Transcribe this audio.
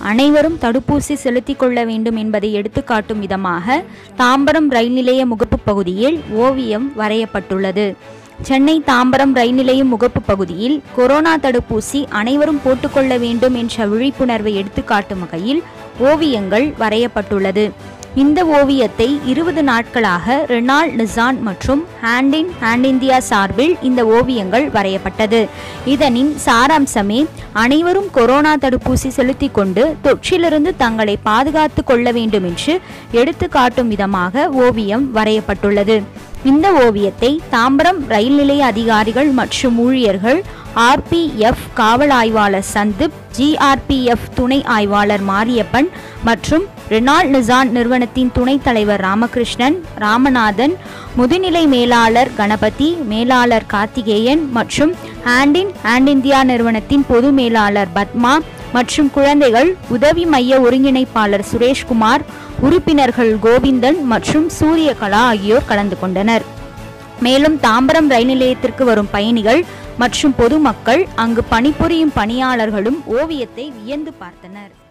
அனைவரும் தடுப்பூசி செலுத்திக் கொள்ள வேண்டும் என்பதை எடுத்துக்காட்டும் விதமாக தாம்பரம் ரயில் நிலைய முகப்பு பகுதியில் ஓவியம் வரையப்பட்டுள்ளது சென்னை தாம்பரம் ரயில் நிலையம் முகப்பு பகுதியில் கொரோனா தடுப்பூசி அனைவரும் போட்டுக்கொள்ள வேண்டும் என்ற விழிப்புணர்வை எடுத்துக்காட்டும் வகையில் ஓவியங்கள் வரையப்பட்டுள்ளது இந்த ஓவியத்தை இருபது நாட்களாக ரெனால்ட் நிசான் மற்றும் ஹேண்ட் இன் ஹேண்ட் இந்தியா சார்பில் இந்த ஓவியங்கள் வரையப்பட்டது இதனின் சாராம்சமே அனைவரும் கொரோனா தடுப்பூசி செலுத்திக் கொண்டு தொற்றிலிருந்து தங்களை பாதுகாத்து கொள்ள வேண்டும் என்று எடுத்து காட்டும் விதமாக ஓவியம் வரையப்பட்டுள்ளது இந்த ஓவியத்தை தாம்பரம் ரயில் நிலைய அதிகாரிகள் மற்றும் ஊழியர்கள் ஆர்பிஎஃப் காவல் ஆய்வாளர் சந்தீப் ஜிஆர்பிஎஃப் துணை ஆய்வாளர் மாரியப்பன் மற்றும் ரெனால்ட் நிசான் நிறுவனத்தின் துணைத் தலைவர் ராமகிருஷ்ணன் ராமநாதன் முதுநிலை மேலாளர் கணபதி மேலாளர் கார்த்திகேயன் மற்றும் ஹேண்ட் இன் ஹேண்ட் இந்தியா நிறுவனத்தின் பொது மேலாளர் பத்மா மற்றும் குழந்தைகள் உதவி மைய ஒருங்கிணைப்பாளர் சுரேஷ்குமார் உறுப்பினர்கள் கோவிந்தன் மற்றும் சூரியகலா ஆகியோர் கலந்து கொண்டனர் மேலும் தாம்பரம் ரயில் நிலையத்திற்கு வரும் பயணிகள் மற்றும் பொதுமக்கள் அங்கு பணிபுரியும் பணியாளர்களும் ஓவியத்தை வியந்து பார்த்தனர்